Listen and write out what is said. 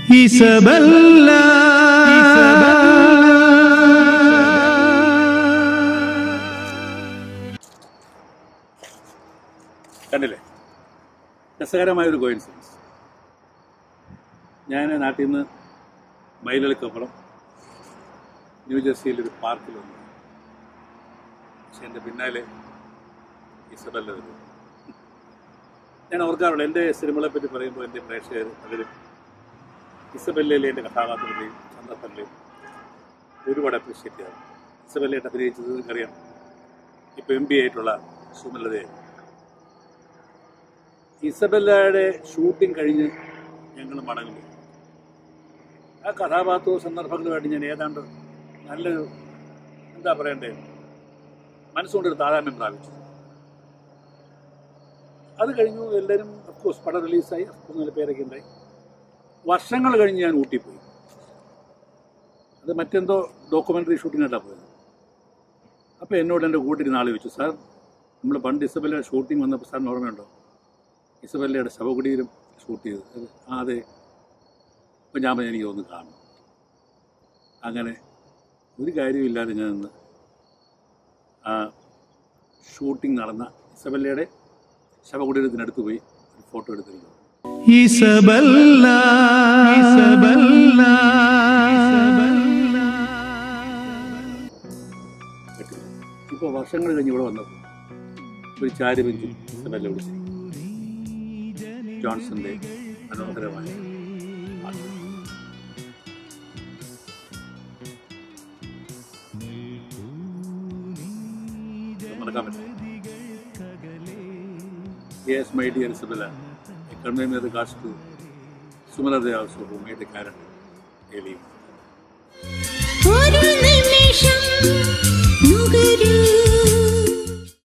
Isabella കണ്ടില്ലേ രസകരമായൊരു coincidence ഞാൻ നാട്ടിൽ നിന്ന് മൈലുകൾക്കപ്പുറം ന്യൂജേഴ്സിയിൽ ഒരു പാർക്കിൽ വന്നു പക്ഷെ എൻ്റെ പിന്നാലെ ഇസബല്ല വരും ഞാൻ ഓർക്കാറുള്ളൂ എൻ്റെ സിനിമകളെ പറ്റി പറയുമ്പോൾ എൻ്റെ പ്രേക്ഷകർ അതിലും ഇസബല്ലയിലെ എൻ്റെ കഥാപാത്രത്തെയും സന്ദർഭങ്ങളെയും ഒരുപാട് അപ്രീഷിയേറ്റ് ചെയ്യാറ് ഇസബല്ലയായിട്ട് അഭിനയിച്ചത് നിങ്ങൾക്കറിയാം ഇപ്പോൾ എം പി ആയിട്ടുള്ള സുമലതയെ ഇസബല്ലയുടെ ഷൂട്ടിംഗ് കഴിഞ്ഞ് ഞങ്ങൾ മടങ്ങുമ്പോൾ ആ കഥാപാത്രവും സന്ദർഭങ്ങളുമായിട്ട് ഞാൻ ഏതാണ്ട് നല്ലൊരു എന്താ പറയണ്ടേ മനസ്സുകൊണ്ടൊരു താതാമ്യം പ്രാപിച്ചു അത് കഴിഞ്ഞു എല്ലാവരും അഫ്കോഴ്സ് പടം റിലീസായി അഫ്കോഴ്സ് നല്ല പേരൊക്കെ ഉണ്ടായി വർഷങ്ങൾ കഴിഞ്ഞ് ഞാൻ ഊട്ടി പോയി അത് മറ്റെന്തോ ഡോക്യുമെൻ്ററി ഷൂട്ടിങ്ങിനായിട്ടാണ് പോയത് അപ്പോൾ എന്നോട് എൻ്റെ കൂട്ടിരുന്ന ആൾ ചോദിച്ചു സാർ നമ്മൾ പണ്ട് ഇസബല്ലയുടെ ഷൂട്ടിംഗ് വന്നപ്പോൾ സാറിന് ഓർമ്മയുണ്ടോ ഇസബല്ലയുടെ ശവകുടീരം ഷൂട്ട് ചെയ്തത് അത് ആ അതെ അപ്പം ഞാൻ പറഞ്ഞു, എനിക്ക് ഒന്ന് കാണണം അങ്ങനെ ഒരു കാര്യമില്ലാതെ ഞാൻ നിന്ന് ആ ഷൂട്ടിംഗ് നടന്ന ഇസബല്ലയുടെ ശവകുടീരത്തിനടുത്ത് പോയി ഒരു ഫോട്ടോ എടുത്തിരുന്നു ഇസബല്ല ഇസബല്ല പറ്റില്ല ഇപ്പോൾ വർഷങ്ങൾ കഴിഞ്ഞ് ഇവിടെ വന്നപ്പോൾ ഒരു ചാരി ബെഞ്ചിൽ ഇസബല്ല വിളിച്ചു ജോൺസന്റെ മനോഹരമായ പാട്ട്. ഇത് മറക്കാൻ പറ്റില്ല Yes, my dear Isabella, I convey my regards to Sumala Dey also, who made the character really ഒരു നിമിഷം നുകരൂ